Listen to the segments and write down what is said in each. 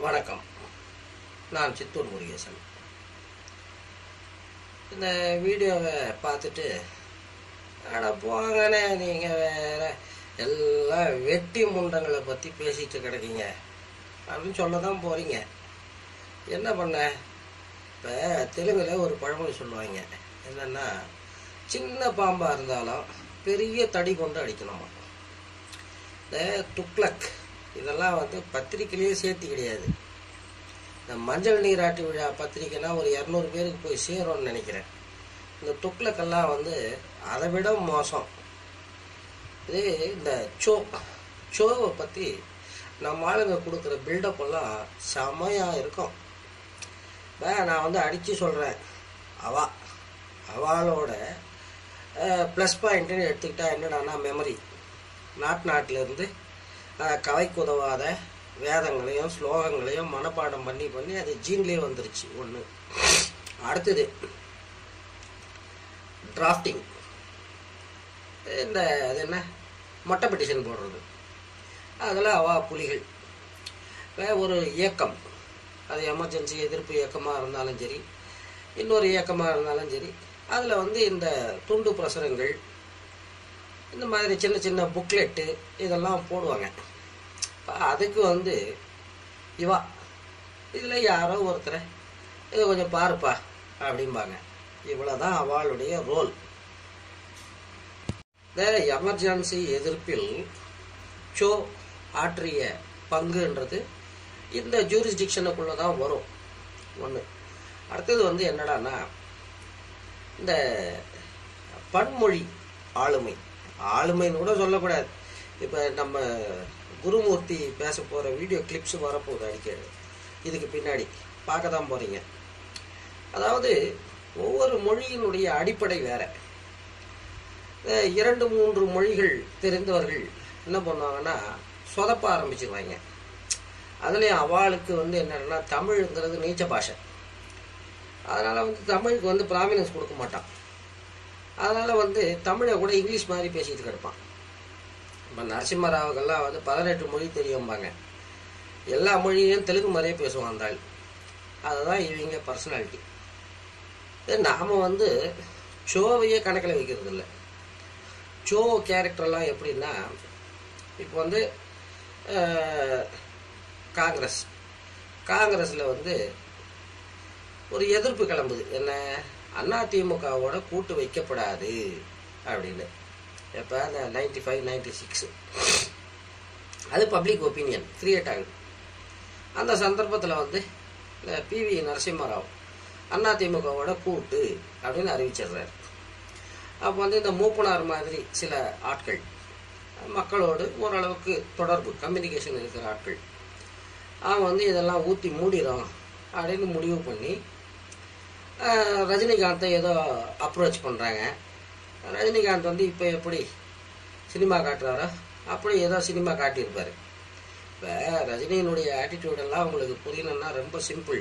வணக்கம் நான் சித்தூர் முருகேசன் இந்த வீடியோவை பார்த்துட்டு அட போங்கண்ணே நீங்கள் வேற எல்லாம் வெட்டி முண்டங்களை பற்றி பேசிட்டு கிடக்கீங்க அப்படின்னு சொல்ல தான் போகிறீங்க என்ன பண்ண இப்போ தெலுங்கில் ஒரு பழமொழி சொல்லுவாங்க என்னென்னா சின்ன பாம்பாக இருந்தாலும் பெரிய தடி கொண்டு அடிக்கணுமா இந்த துக்ளக் இதெல்லாம் வந்து பத்திரிக்கையிலேயே சேர்த்து கிடையாது இந்த மஞ்சள் நீராட்டு விழா பத்திரிக்கைனா ஒரு இரநூறு பேருக்கு போய் சேரும்னு நினைக்கிறேன் இந்த துக்ளக்கெல்லாம் வந்து அதை விட மோசம் இது இந்த சோ சோவை பற்றி நம்ம ஆளுங்க கொடுக்குற பில்டப் எல்லாம் செமையாக இருக்கும் இப்போ நான் வந்து அடித்து சொல்கிறேன் அவா அவளோட ப்ளஸ் பாயிண்ட்டுன்னு எடுத்துக்கிட்டா என்னடான்னா மெமரி நாட்டு நாட்டிலேருந்து கவைக்கு உதவாத வேதங்களையும் ஸ்லோகங்களையும் மனப்பாடம் பண்ணி பண்ணி அது ஜீன்லேயே வந்துருச்சு ஒன்று அடுத்தது டிராஃப்டிங் இந்த அது என்ன மொட்டை பெட்டிஷன் போடுறது அதில் அவா புலிகள் இப்போ ஒரு இயக்கம் அது எமர்ஜென்சி எதிர்ப்பு இயக்கமாக இருந்தாலும் சரி இன்னொரு இயக்கமாக இருந்தாலும் சரி அதில் வந்து இந்த துண்டு பிரசுரங்கள் இந்த மாதிரி சின்ன சின்ன புக்லெட்டு இதெல்லாம் போடுவாங்க இப்போ அதுக்கு வந்து இவா இதில் யாரோ ஒருத்தரை இதை கொஞ்சம் பாருப்பா அப்படிம்பாங்க இவ்வளோதான் அவளுடைய ரோல் இந்த எமர்ஜென்சி எதிர்ப்பில் சோ ஆற்றிய பங்குன்றது இந்த ஜூரிஸ்டிக்ஷனுக்குள்ளே தான் வரும் ஒன்று அடுத்தது வந்து என்னடான்னா இந்த பன்மொழி ஆளுமை ஆளுமைன்னு கூட சொல்லக்கூடாது இப்போ நம்ம குருமூர்த்தி பேச போகிற வீடியோ கிளிப்ஸ் வரப்போகுது அடிக்கடி இதுக்கு பின்னாடி பார்க்க தான் போகிறீங்க அதாவது ஒவ்வொரு மொழியினுடைய அடிப்படை வேற இரண்டு மூன்று மொழிகள் தெரிந்தவர்கள் என்ன பண்ணுவாங்கன்னா சொதப்ப ஆரம்பிச்சிருவாங்க அதுலேயும் அவளுக்கு வந்து என்னன்னா தமிழ்ங்கிறது நீச்ச பாஷை அதனால் வந்து தமிழுக்கு வந்து ப்ராமினன்ஸ் கொடுக்க மாட்டான் அதனால் வந்து தமிழை கூட இங்கிலீஷ் மாதிரி பேசிட்டு கிடப்பான் இப்போ நரசிம்மராவுக்கெல்லாம் வந்து பதினெட்டு மொழி தெரியும்பாங்க எல்லா மொழியும் தெலுங்கு மாதிரியே பேசுவான் அந்த ஆள் அதுதான் இவங்க பர்சனாலிட்டி நாம் வந்து ஷோவையே கணக்கில் வைக்கிறது இல்லை ஷோ கேரக்டர்லாம் எப்படின்னா இப்போ வந்து காங்கிரஸ் காங்கிரஸில் வந்து ஒரு எதிர்ப்பு கிளம்புது என்ன அதிமுகவோட கூட்டு வைக்கப்படாது அப்படின்னு எப்போ அந்த நைன்டி ஃபைவ் நைன்டி சிக்ஸு அது பப்ளிக் ஒப்பீனியன் கிரியேட் ஆகுது அந்த சந்தர்ப்பத்தில் வந்து இந்த பிவி நரசிம்மராவ் அதிமுகவோட கூட்டு அப்படின்னு அறிவிச்சிடுறாரு அப்போ வந்து இந்த மூப்பனார் மாதிரி சில ஆட்கள் மக்களோடு ஓரளவுக்கு தொடர்பு கம்யூனிகேஷன் இருக்கிற ஆட்கள் அவங்க வந்து இதெல்லாம் ஊற்றி மூடிடும் அப்படின்னு முடிவு பண்ணி ரஜினிகாந்தை ஏதோ அப்ரோச் பண்ணுறாங்க ரஜினிகாந்த் வந்து இப்போ எப்படி சினிமா காட்டுறாரோ அப்படி ஏதோ சினிமா காட்டியிருப்பார் இப்போ ரஜினியினுடைய ஆட்டிடியூடெல்லாம் உங்களுக்கு புரியணும்னா ரொம்ப சிம்பிள்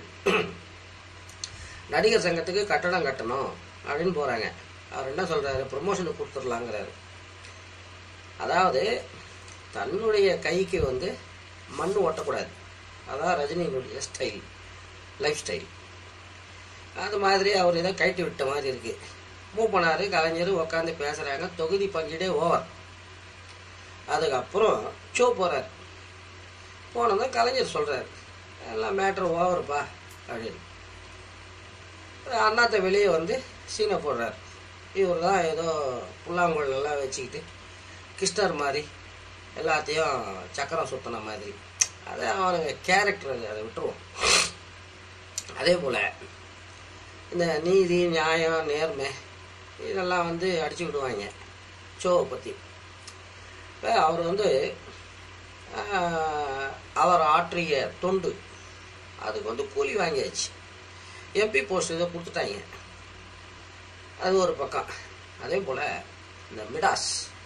நடிகர் சங்கத்துக்கு கட்டடம் கட்டணும் அப்படின்னு போகிறாங்க அவர் என்ன சொல்கிறாரு ப்ரொமோஷனுக்கு கொடுத்துடலாங்கிறாரு அதாவது தன்னுடைய கைக்கு வந்து மண் ஓட்டக்கூடாது அதான் ரஜினியினுடைய ஸ்டைல் லைஃப் ஸ்டைல் அது மாதிரி அவர் இதை கைட்டு விட்ட மாதிரி இருக்கு மூவ் பண்ணாரு கலைஞர் உட்காந்து பேசுறாங்க தொகுதி பங்கீடே ஓவர் அதுக்கப்புறம் ஷோ போறார் போனதும் கலைஞர் சொல்றாரு எல்லாம் மேட்ரு ஓவருப்பா அப்படின்னு அண்ணாத்த வெளியே வந்து சீனை போடுறார் இவர் தான் ஏதோ புல்லாங்குழல் எல்லாம் வச்சுக்கிட்டு கிருஷ்ணர் மாதிரி எல்லாத்தையும் சக்கரம் சுத்தின மாதிரி அது அவனுங்க கேரக்டர் அதை விட்டுருவோம் அதே போல் இந்த நீதி நியாயம் நேர்மை இதெல்லாம் வந்து அடிச்சு விடுவாங்க ஷோவை பற்றி இப்போ அவர் வந்து அவர் ஆற்றிய தொண்டு அதுக்கு வந்து கூலி வாங்கியாச்சு எம்பி போஸ்ட் இதை கொடுத்துட்டாங்க அது ஒரு பக்கம் அதே போல் இந்த மிடாஸ்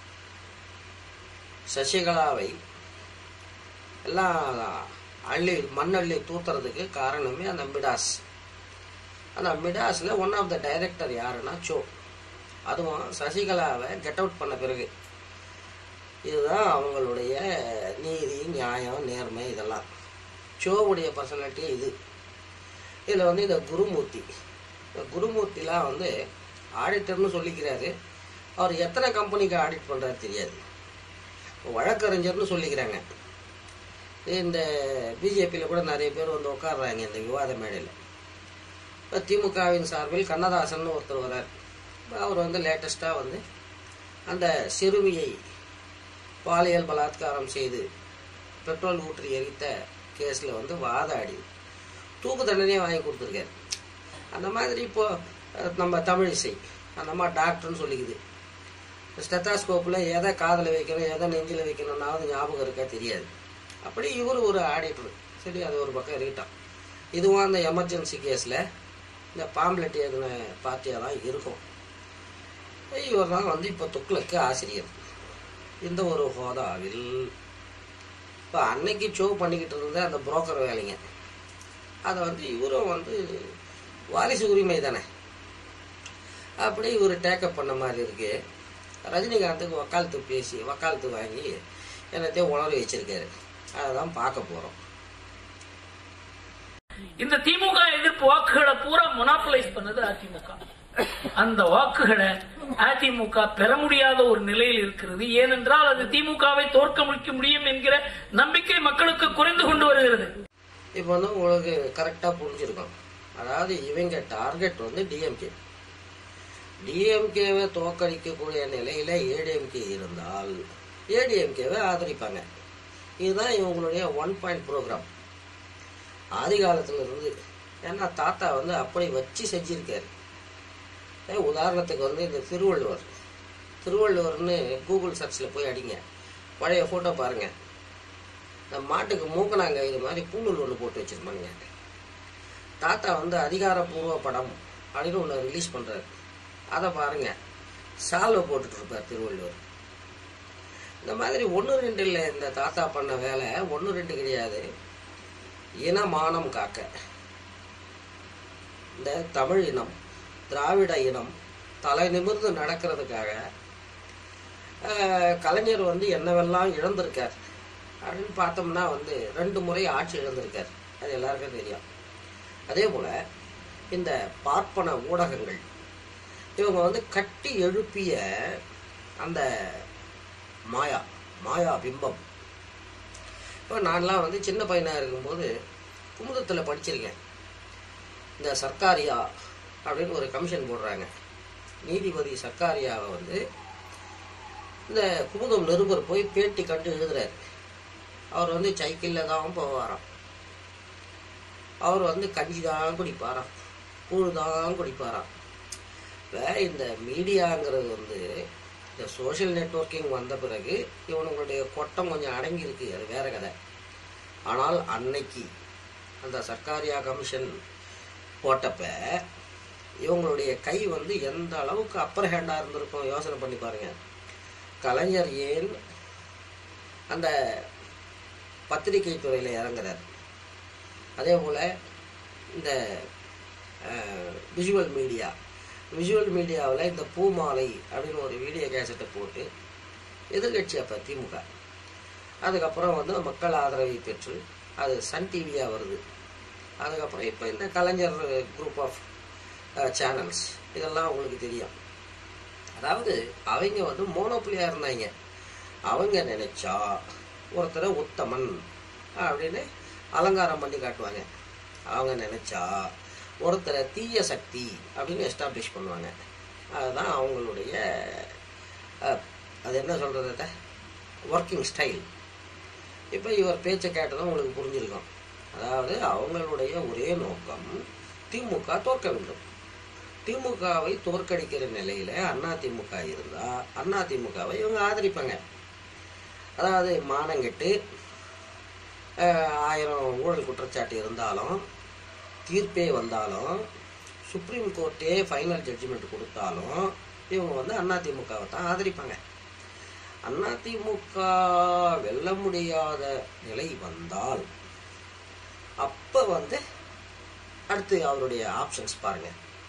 சசிகலாவை எல்லாம் அள்ளி மண்ணள்ளி தூத்துறதுக்கு காரணமே அந்த மிடாஸ் அந்த மிடாஸில் ஒன் ஆஃப் த டைரக்டர் யாருன்னா சோ அதுவும் சசிகலாவை கெட் அவுட் பண்ண பிறகு இதுதான் அவங்களுடைய நீதி நியாயம் நேர்மை இதெல்லாம் ஷோவுடைய பர்சனாலிட்டி இது இதில் வந்து இந்த குருமூர்த்தி இந்த குருமூர்த்திலாம் வந்து ஆடிட்டர்னு சொல்லிக்கிறாரு அவர் எத்தனை கம்பெனிக்கு ஆடிட் பண்ணுறாரு தெரியாது வழக்கறிஞர்னு சொல்லிக்கிறாங்க இந்த பிஜேபியில் கூட நிறைய பேர் வந்து உட்காடுறாங்க இந்த விவாத மேடையில் இப்போ திமுகவின் சார்பில் கண்ணதாசன் ஒருத்தர் வரார் அவர் வந்து லேட்டஸ்ட்டாக வந்து அந்த சிறுமியை பாலியல் பலாத்காரம் செய்து பெட்ரோல் ஊற்றி எரித்த கேஸில் வந்து வாதாடி தூக்கு தண்டனையே வாங்கி கொடுத்துருக்காரு அந்த மாதிரி இப்போ அஹ், நம்ம தமிழிசை அந்த அம்மா டாக்டர்னு சொல்லிக்குது ஸ்டெத்தாஸ்கோப்பில் எதை காதில் வைக்கணும் எதை நெஞ்சில் வைக்கணும்னாவது ஞாபகம் இருக்கா தெரியாது அப்படி இவர் ஒரு ஆடிட்டர் சரி அது ஒரு பக்கம் இருக்கட்டும் இதுவும் அந்த எமர்ஜென்சி கேஸில் இந்த பாம்லெட் எழுதின பார்ட்டியாக தான் இருக்கும் இவர் தான் வந்து இப்போ துக்ளக்கு ஆசிரியர் இந்த ஒரு ஹோதாவில் இப்போ அன்னைக்கு ஷோ பண்ணிக்கிட்டு இருந்த அந்த புரோக்கர் வேலைங்க அதை வந்து இவரும் வந்து வாரிசு உரிமை தானே அப்படி இவர் டேக்கப் பண்ண மாதிரி இருக்கு ரஜினிகாந்துக்கு வக்காலத்து பேசி வக்காலத்து வாங்கி என்னத்தையும் உணர்வு வச்சிருக்காரு அதை தான் பார்க்க போகிறோம் இந்த திமுக எதிர்ப்பு வாக்குகளை பூரா மொனாப்பலைஸ் பண்ணது அதிமுக அந்த வாக்குகளை அதிமுக பெற முடியாத ஒரு நிலையில் இருக்கிறது ஏனென்றால் அது திமுகவை தோற்க முடிக்க முடியும் என்கிற நம்பிக்கை மக்களுக்கு குறைந்து கொண்டு வருகிறது இப்போ வந்து உங்களுக்கு கரெக்டாக புரிஞ்சிருக்கும் அதாவது இவங்க டார்கெட் வந்து டிஎம்கே டிஎம்கேவை தோக்கடிக்கக்கூடிய நிலையில் ஏடிஎம்கே இருந்தால் ஏடிஎம்கேவை ஆதரிப்பாங்க இதுதான் இவங்களுடைய ஒன் பாயிண்ட் ப்ரோக்ராம் ஆதி காலத்துல இருந்து ஏன்னா தாத்தா வந்து அப்படி வச்சு செஞ்சிருக்காரு ஏ, உதாரணத்துக்கு வந்து இந்த திருவள்ளுவர் திருவள்ளுவர்னு கூகுள் சர்ச்சில் போய் அடிங்க பழைய ஃபோட்டோ பாருங்க இந்த மாட்டுக்கு மூக்கனாங்க இது மாதிரி பூணூல் ஒன்று போட்டு வச்சிருப்பானுங்க தாத்தா வந்து அதிகாரப்பூர்வ படம் அப்படின்னு ஒன்று ரிலீஸ் பண்ணுறாரு அதை பாருங்க சால்வை போட்டுட்டு இருப்பார் திருவள்ளுவர் இந்த மாதிரி ஒன்று ரெண்டு இல்லை இந்த தாத்தா பண்ண வேலை ஒன்று ரெண்டு கிடையாது இனமானம் காக்க இந்த தமிழ் இனம் திராவிட இனம் தலை நிமிர்ந்து நடக்கிறதுக்காக அஹ், கலைஞர் வந்து என்னவெல்லாம் இழந்திருக்கார் அப்படின்னு பார்த்தோம்னா வந்து ரெண்டு முறை ஆட்சி இழந்திருக்கார் அது எல்லாருக்கும் தெரியும் அதே போல இந்த பார்ப்பன ஊடகங்கள் இவங்க வந்து கட்டி எழுப்பிய அந்த மாயா மாயா பிம்பம் இப்போ நான்லாம் வந்து சின்ன பையனாக இருக்கும்போது குமுதத்தில் படிச்சிருக்கேன் இந்த சர்க்காரியா அப்படின்னு ஒரு கமிஷன் போடுறாங்க நீதிபதி சர்க்காரியாவை வந்து இந்த குமுதம் நிருபர் போய் பேட்டி கண்டு எழுதுறாரு அவர் வந்து சைக்கிளில் தான் போவாராம் அவர் வந்து கஞ்சி தான் குடிப்பாராம் கூழ் தான் குடிப்பாராம் இப்போ இந்த மீடியாங்கிறது வந்து இந்த சோஷியல் நெட்வொர்க்கிங் வந்த பிறகு இவனுங்களுடைய கொட்டம் கொஞ்சம் அடங்கியிருக்கு அது வேற கதை ஆனால் அன்னைக்கு அந்த சர்க்காரியா கமிஷன் போட்டப்ப இவங்களுடைய கை வந்து எந்த அளவுக்கு அப்பர் ஹேண்டாக இருந்திருக்கும் யோசனை பண்ணி பாருங்க கலைஞர் ஏன் அந்த பத்திரிகை துறையில் இறங்குறார் அதே போல் இந்த விஷுவல் மீடியா விஷுவல் மீடியாவில் இந்த பூமாலை அப்படின்னு ஒரு வீடியோ கேசட்டை போட்டு எதிர்கட்சி அப்போ திமுக அதுக்கப்புறம் வந்து மக்கள் ஆதரவை பெற்று அது சன் டிவியாக வருது அதுக்கப்புறம் இப்போ இந்த கலைஞர் குரூப் ஆஃப் சேனல்ஸ் இதெல்லாம் உங்களுக்கு தெரியும் அதாவது அவங்க வந்து மோனோப்புலியாக இருந்தாங்க அவங்க நினைச்சா ஒருத்தரை உத்தமன் அப்படின்னு அலங்காரம் பண்ணி காட்டுவாங்க அவங்க நினைச்சா ஒருத்தரை தீய சக்தி அப்படின்னு எஸ்டாப்ளிஷ் பண்ணுவாங்க அதுதான் அவங்களுடைய அஹ், அது என்ன சொல்கிறது ஒர்க்கிங் ஸ்டைல் இப்போ இவர் பேச்சை கேட்டதும் உங்களுக்கு புரிஞ்சிருக்கும் அதாவது அவங்களுடைய ஒரே நோக்கம் திமுக தோற்க வேண்டும் திமுகவை தோற்கடிக்கிற நிலையில அண்ணா திமுக இருந்தா அண்ணா திமுகவை இவங்க ஆதரிப்பாங்க அதாவது மானங்கெட்டு அஹ், ஆயிரம் ஊழல் குற்றச்சாட்டு இருந்தாலும் தீர்ப்பே வந்தாலும் சுப்ரீம் கோர்ட்டே ஃபைனல் ஜட்ஜ்மெண்ட் கொடுத்தாலும் இவங்க வந்து அண்ணா திமுகவை தான் ஆதரிப்பாங்க அண்ணா திமுக வெல்ல முடியாத நிலை வந்தால் அப்ப வந்து அடுத்து அவருடைய ஆப்ஷன்ஸ் பாருங்க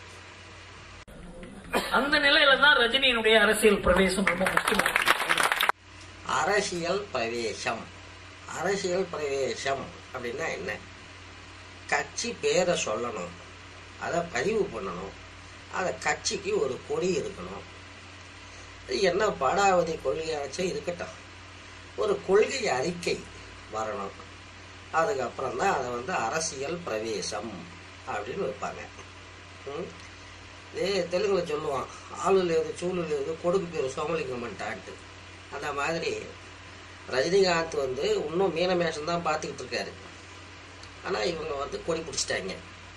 அந்த நிலையில தான் ரஜினியினுடைய அரசியல் பிரவேசம் ரொம்ப முக்கியமானது அரசியல் பிரவேசம் அரசியல் பிரவேசம் அப்படின்னா என்ன கட்சி பேரை சொல்லணும் அதை பதிவு பண்ணணும் அதை கட்சிக்கு ஒரு கொடி இருக்கணும் இது என்ன பாடாவதி கொள்கையாச்சும் இருக்கட்டும் ஒரு கொள்கை அறிக்கை வரணும் அதுக்கப்புறம் தான் அதை வந்து அரசியல் பிரவேசம் அப்படின்னு வைப்பாங்க ம்? இதே தெலுங்குல சொல்லுவான் ஆளு లేదు చూలు లేదు కొడుకు పేరు సోమలింగమంటాன்ட்டு அந்த மாதிரி ரஜினிகாந்த் வந்து இன்னும் மீனமேஷம் தான் பார்த்துக்கிட்டு இருக்காரு ஆனால் இவங்க வந்து கொடி பிடிச்சிட்டாங்க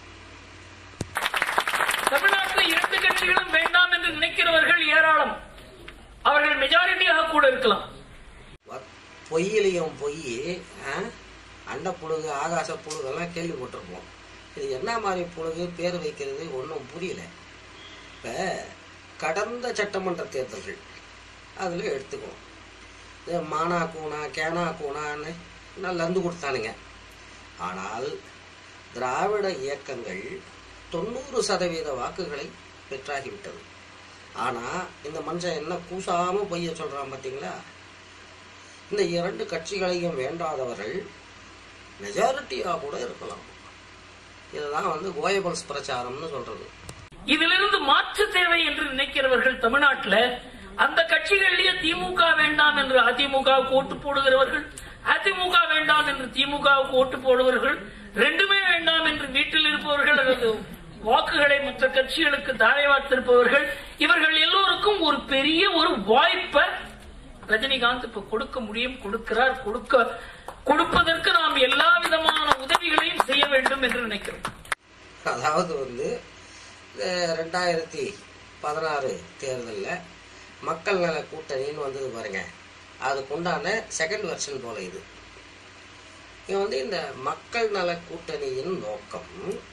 தமிழ்நாட்டில் இரண்டு கட்சிகளும் வேண்டாம் என்று நினைக்கிறவர்கள் ஏராளம் அவர்கள் மெஜாரிட்டியாக கூட இருக்கலாம் வ- பொய்யிலையும் பொய் அண்ட புழுகு ஆகாச புழுகெல்லாம் கேள்விப்பட்டிருப்போம் இது என்ன மாதிரி புழுகு பேர் வைக்கிறது ஒன்றும் புரியல இப்போ கடந்த சட்டமன்ற தேர்தல்கள் அதில் எடுத்துக்குவோம் இது மானா கூனா கேனா கூனான்னு நான் லந்து கொடுத்தானுங்க ஆனால் திராவிட இயக்கங்கள் தொண்ணூறு சதவீத வாக்குகளை பெற்றாகிவிட்டது ஆனால் இந்த மனுஷன் என்ன கூசாமல் பொய்ய சொல்கிறான் பார்த்தீங்களா இந்த இரண்டு கட்சிகளையும் வேண்டாதவர்கள் மெஜாரிட்டியாக கூட இருக்கலாம் இதுதான் வந்து கோயபல்ஸ் பிரச்சாரம்னு சொல்றது இதிலிருந்து மாற்று தேவை என்று நினைக்கிறவர்கள் தமிழ்நாட்டில் அந்த கட்சிகளிலேயே திமுக வேண்டாம் என்று அதிமுகவுக்கு ஓட்டு போடுகிறவர்கள் அதிமுக வேண்டாம் என்று திமுகவுக்கு ஓட்டு போடுவர்கள் ரெண்டுமே வேண்டாம் என்று வீட்டில் இருப்பவர்கள் அல்லது வாக்குகளை மற்ற கட்சிகளுக்கு தாரை வார்த்திருப்பவர்கள் இவர்கள் எல்லோருக்கும் ஒரு பெரிய ஒரு வாய்ப்பை ரஜினிகாந்த் இப்ப கொடுக்க முடியும் கொடுக்கிறார் கொடுக்க கொடுப்பதற்கு நாம் எல்லா விதமான உதவிகளையும் செய்ய வேண்டும் என்று நினைக்கிறோம் அதாவது வந்து இந்த ரெண்டாயிரத்தி பதினாறு தேர்தலில் மக்கள் நல கூட்டணின்னு வந்தது பாருங்க அதுக்குண்டான செகண்ட் வெர்ஷன் போல இது இங்க வந்து இந்த மக்கள் நல கூட்டணியின் நோக்கம்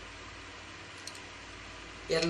என்ன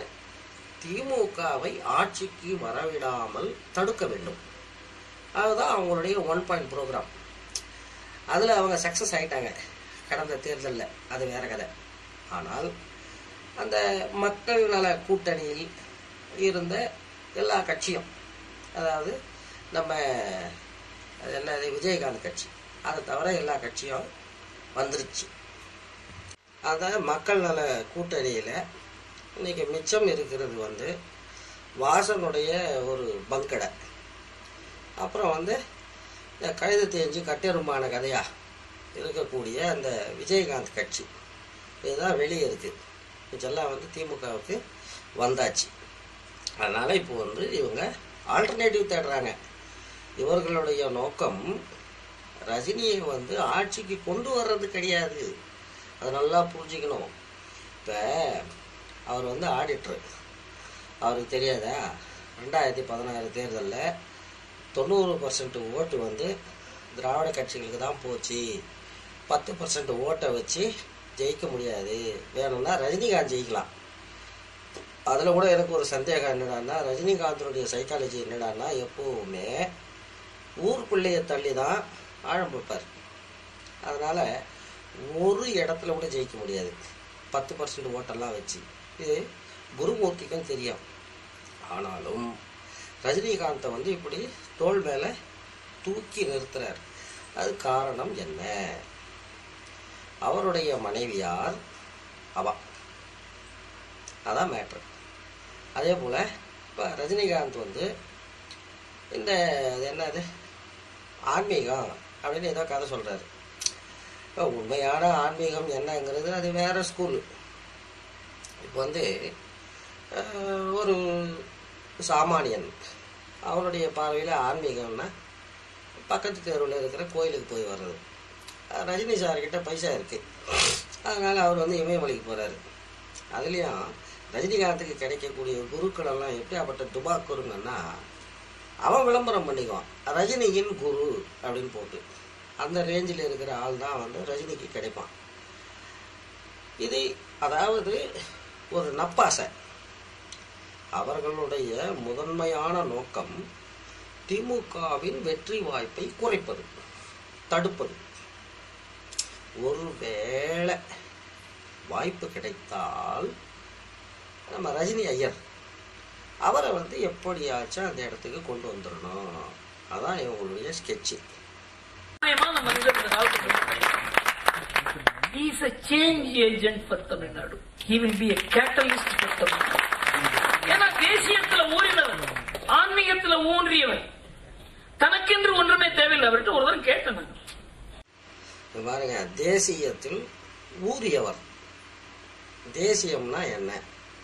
திமுகவை ஆட்சிக்கு வரவிடாமல் தடுக்க வேண்டும் அதுதான் அவங்களுடைய ஒன் பாயிண்ட் ப்ரோக்ராம் அதில் அவங்க சக்ஸஸ் ஆயிட்டாங்க கடந்த தேர்தலில் அது வேற கதை ஆனால் அந்த மக்கள் நல கூட்டணியில் இருந்த எல்லா கட்சியும் அதாவது நம்ம அது என்னது விஜயகாந்த் கட்சி அதை தவிர எல்லா கட்சியும் வந்துருச்சு அந்த மக்கள் நல கூட்டணியில் இன்னைக்கு மிச்சம் இருக்கிறது வந்து வாசனுடைய ஒரு பங்கடை அப்புறம் வந்து இந்த கழுது தேஞ்சு கட்டெருமான கதையா இருக்கக்கூடிய அந்த விஜயகாந்த் கட்சி இதுதான் வெளியே இருக்குது இதெல்லாம் வந்து திமுகவுக்கு வந்தாச்சு அதனால் இப்போ வந்து இவங்க ஆல்டர்னேட்டிவ் தேடுறாங்க இவர்களுடைய நோக்கம் ரஜினியை வந்து ஆட்சிக்கு கொண்டு வர்றது கிடையாது அதை நல்லா புரிஞ்சுக்கணும் இப்போ அவர் வந்து ஆடிட்டர் அவருக்கு தெரியாதா ரெண்டாயிரத்தி பதினாறு தேர்தலில் தொண்ணூறு பர்சன்ட் ஓட்டு வந்து திராவிட கட்சிகளுக்கு தான் போச்சு பத்து பர்சன்ட் ஓட்டை வச்சு ஜெயிக்க முடியாது வேணும்னா ரஜினிகாந்த் ஜெயிக்கலாம் அதில் கூட எனக்கு ஒரு சந்தேகம் என்னடான்னா ரஜினிகாந்தனுடைய சைக்காலஜி என்னடான்னா எப்போவுமே ஊருக்குள்ளேயே தள்ளி தான் ஆழம் வைப்பார் அதனால் ஒரு இடத்துல கூட ஜெயிக்க முடியாது பத்து பர்சன்ட் ஓட்டெல்லாம் வச்சு இது குருமூர்த்திக்கும் தெரியும் ஆனாலும் ரஜினிகாந்தை வந்து இப்படி தோள் மேலே தூக்கி நிறுத்துறார் அது காரணம் என்ன அவருடைய மனைவியார் அவா அதான் மேட்ரு அதே போல் இப்போ ரஜினிகாந்த் வந்து இந்த அது என்னது ஆன்மீகம் அப்படின்னு ஏதோ கதை சொல்கிறாரு இப்போ உண்மையான ஆன்மீகம் என்னங்கிறது அது வேற ஸ்கூலு இப்போ வந்து அஹ், ஒரு சாமானியன் அவனுடைய பார்வையில் ஆன்மீகம்னா பக்கத்து தெருவில் இருக்கிற கோயிலுக்கு போய் வர்றது அஹ், ரஜினி சார்கிட்ட பைசா இருக்குது அதனால் அவர் வந்து இமயமலைக்கு போகிறாரு அதுலேயும் ரஜினிகாந்துக்கு கிடைக்கக்கூடிய குருக்கள் எல்லாம் எப்படியாப்பட்ட துபாக்குருங்கன்னா அவன் விளம்பரம் பண்ணிக்குவான் ரஜினியின் குரு அப்படின்னு போட்டு அந்த ரேஞ்சில் இருக்கிற ஆள் தான் வந்து ரஜினிக்கு கிடைப்பான் இது அதாவது ஒரு நப்பாசை அவர்களுடைய முதன்மையான நோக்கம் திமுகவின் வெற்றி வாய்ப்பை குறைப்பது தடுப்பது ஒருவேளை வாய்ப்பு கிடைத்தால் நம்ம ரஜினி ஐயர் அவரை வந்து எப்படியாச்சும் அந்த இடத்துக்கு கொண்டு வந்துடணும் அதான் இவங்களுடைய ஸ்கெட்சு நிச்சயமா நம்ம வந்து இந்த காலத்துல he is a change agent for Tamil Nadu. He will be a catalyst for Tamil Nadu. ஏன்னா தேசியத்துல ஊறினவர் ஆன்மீகத்துல ஊன்றியவர் தனக்கென்று ஒன்றுமே தேவையில்லை அவர்கிட்ட ஒரு தரம் கேட்டேன் நான். இங்க பாருங்க தேசியத்தில் ஊறியவர் தேசியம்னா என்ன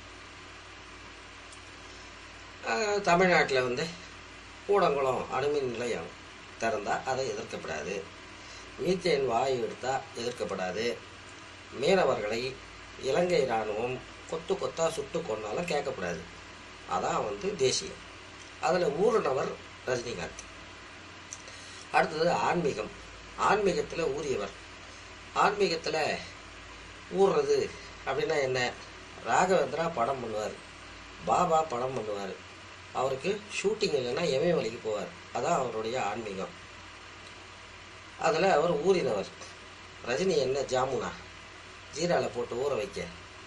ஆஹ், தமிழ்நாட்டில் வந்து கூடங்குளம் அணுமின் நிலையம் திறந்தா அதை எதிர்க்கப்படாது மீத்தேன் வாயு எடுத்தா எதிர்க்கப்படாது மீனவர்களை இலங்கை இராணுவம் கொத்து கொத்தா சுட்டு கொண்டாலும் கேட்கக்கூடாது அதான் வந்து தேசியம் அதில் ஊறினவர் ரஜினிகாந்த் அடுத்தது ஆன்மீகம் ஆன்மீகத்தில் ஊறியவர் ஆன்மீகத்தில் ஊறுறது அப்படின்னா என்ன ராகவேந்திரா படம் பண்ணுவார் பாபா படம் பண்ணுவார் அவருக்கு ஷூட்டிங் இல்லைன்னா எமயமலைக்கு போவார் அதான் அவருடைய ஆன்மீகம் அதில் அவர் ஊறினவர் ரஜினி என்ன ஜாமுனா ஜீரால போட்டு ஊற வைக்க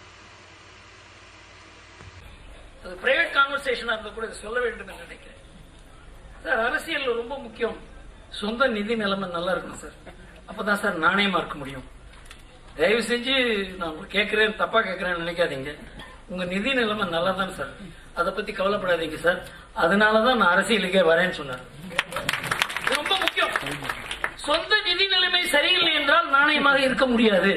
அது பிரைவேட் கான்வர்சேஷனா இருந்தா கூட இதை சொல்ல வேண்டும் என்று நினைக்கிறேன் சார் அரசியல் ரொம்ப முக்கியம் சொந்த நிதி நிலைமை நல்லா இருக்கணும் சார் அப்பதான் சார் நாணயமா இருக்க முடியும் தயவு செஞ்சு நான் கேட்கிறேன் தப்பா கேட்கிறேன்னு நினைக்காதீங்க உங்க நிதி நிலைமை நல்லா தான் சார் அதை பத்தி கவலைப்படாதீங்க சார் அதனாலதான் நான் அரசியலுக்கே வரேன்னு சொன்னார் இது ரொம்ப முக்கியம் சொந்த நிதி நிலைமை சரியில்லை என்றால் நாணயமாக இருக்க முடியாது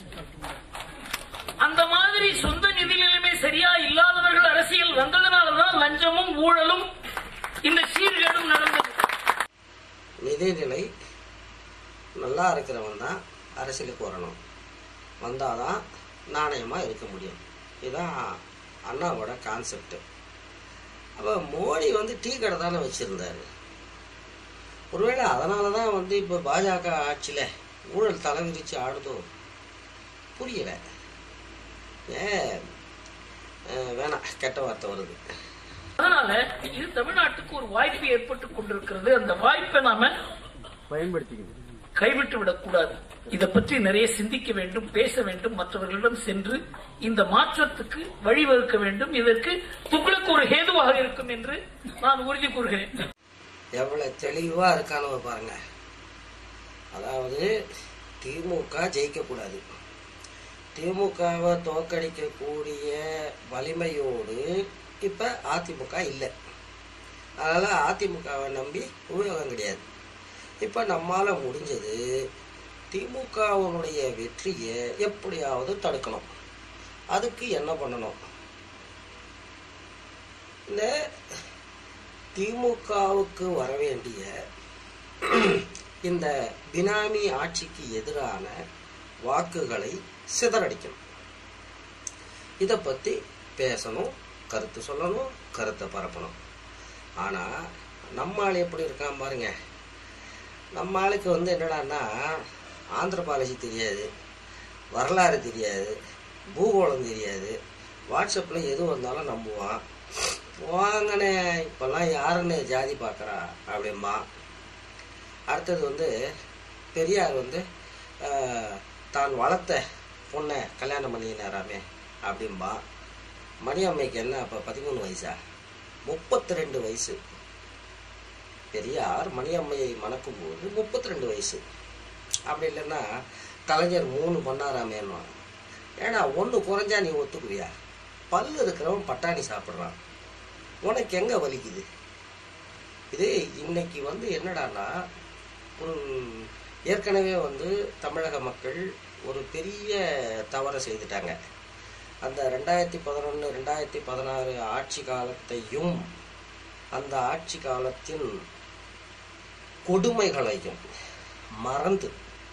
அந்த மாதிரி சொந்த நிதி நிலைமை சரியா இல்லாதவர்கள் அரசியல் வந்ததுனாலதான் லஞ்சமும் ஊழலும் இந்த சீர்கேடும் நடந்தது நிதிநிலை நல்லா இருக்கிறவன் தான் அரசியலுக்கு வரணும் வந்தாதான் நாணயமாக இருக்க முடியும் இதுதான் அண்ணாவோட கான்செப்ட் அப்போ மோடி வந்து டீ கடை தானே வச்சுருந்தாரு ஒருவேளை அதனால தான் வந்து இப்போ பாஜக ஆட்சியில் ஊழல் தலைவிரிச்சு ஆடுதோ புரியலை ஏன் அஹ் வேணாம் கெட்ட வார்த்தை வருது அதனால இது தமிழ்நாட்டுக்கு ஒரு வாய்ப்பு ஏற்பட்டு கொண்டிருக்கிறது அந்த வாய்ப்பை நாம பயன்படுத்திக்கணும் கைவிட்டு விடக்கூடாது இதை பற்றி நிறைய சிந்திக்க வேண்டும் பேச வேண்டும் மற்றவர்களிடம் சென்று இந்த மாற்றத்துக்கு வழிவகுக்க வேண்டும் இதற்கு துக்ளுக்கு ஒரு ஹேதுவாக இருக்கும் என்று நான் உறுதி கூறுகிறேன் எவ்வளோ தெளிவாக இருக்கானவ பாருங்க அதாவது திமுக ஜெயிக்கக்கூடாது திமுகவை தோக்கடிக்கக்கூடிய வலிமையோடு இப்போ அதிமுக இல்லை அதனால் அதிமுகவை நம்பி உபயோகம் கிடையாது இப்போ நம்மால் முடிஞ்சது திமுகவினுடைய வெற்றியை எப்படியாவது தடுக்கணும் அதுக்கு என்ன பண்ணணும் இந்த திமுகவுக்கு வர வேண்டிய இந்த பினாமி ஆட்சிக்கு எதிரான வாக்குகளை சிதறடிக்கணும் இதை பற்றி பேசணும் கருத்து சொல்லணும் கருத்தை பரப்பணும் ஆனால் நம்ம ஆள் எப்படி இருக்கான் பாருங்க நம்ம ஆளுக்கு வந்து என்னடான்னா ஆந்திர பாலிசி தெரியாது வரலாறு தெரியாது பூகோளம் தெரியாது வாட்ஸ்அப்பில் எது வந்தாலும் நம்புவான் வாங்கண்ணே இப்போல்லாம் யாருன்னு ஜாதி பார்க்குறா அப்படிம்பா அடுத்தது வந்து பெரியார் வந்து ஆஹ், தான் வளர்த்த பொண்ணை கல்யாணம் பண்ணினாராமே அப்படிம்பா மணியம்மைக்கு என்ன அப்போ பதிமூணு வயசா முப்பத்தி ரெண்டு வயசு பெரியார் மணியம்மையை மணக்கும் போது முப்பத்தி ரெண்டு வயசு அப்படி இல்லைன்னா கலைஞர் மூணு பண்ணாராமேன்னு ஏன்னா ஒன்று குறைஞ்சா நீ ஒத்துக்குவியா பல்லு இருக்கிறவன் பட்டாணி சாப்பிட்றான் உனக்கு எங்கே வலிக்குது இது இன்னைக்கு வந்து என்னடான்னா ஒரு ஏற்கனவே வந்து தமிழக மக்கள் ஒரு பெரிய தவறை செய்துட்டாங்க அந்த ரெண்டாயிரத்தி பதினொன்று ரெண்டாயிரத்தி பதினாறு ஆட்சி காலத்தையும் அந்த ஆட்சி காலத்தின் கொடுமைகளையும் மறந்து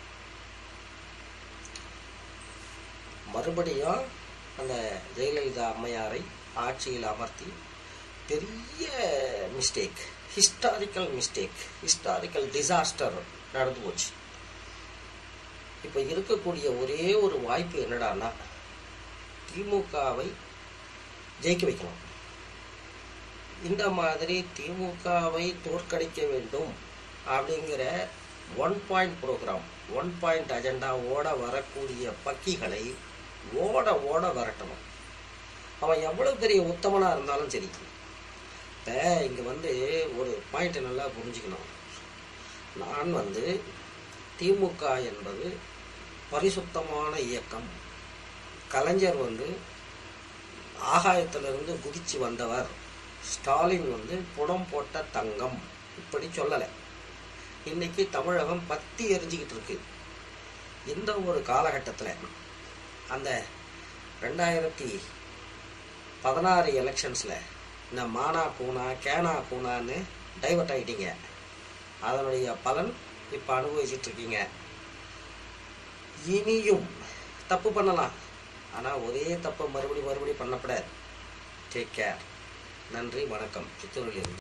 மறுபடியும் அந்த ஜெயலலிதா அம்மையாரை ஆட்சியில் அமர்த்தி பெரிய mistake historical mistake historical disaster நடந்து போச்சு இப்போ இருக்கக்கூடிய ஒரே ஒரு வாய்ப்பு என்னடான்னா திமுகவை ஜெயிக்க வைக்கணும் இந்த மாதிரி திமுகவை தோற்கடிக்க வேண்டும் அப்படிங்கிற one point program one point அஜெண்டாவோட வரக்கூடிய பக்கிகளை ஓட ஓட வரட்டணும் அவன் எவ்வளவு பெரிய உத்தமனா இருந்தாலும் சரி இப்போ இங்கே வந்து ஒரு பாயிண்ட் நல்லா புரிஞ்சுக்கணும் நான் வந்து திமுக என்பது பரிசுத்தமான இயக்கம் கலைஞர் வந்து ஆகாயத்திலிருந்து குதிச்சு வந்தவர் ஸ்டாலின் வந்து புடம் போட்ட தங்கம் இப்படி சொல்லலை இன்னைக்கு தமிழகம் பத்தி எரிஞ்சுக்கிட்டு இருக்கு இந்த ஒரு காலகட்டத்தில் அந்த ரெண்டாயிரத்தி பதினாறு எலெக்ஷன்ஸில் இந்த மானா கூனா கேனா கூனான்னு டைவர்ட் ஆகிட்டீங்க அதனுடைய பலன் இப்போ அனுபவிச்சுட்டு இருக்கீங்க இனியும் தப்பு பண்ணலாம் ஆனால் ஒரே தப்பை மறுபடி மறுபடி பண்ணக்கூடாது டேக் கேர் நன்றி வணக்கம் சித்தூரிலிருந்து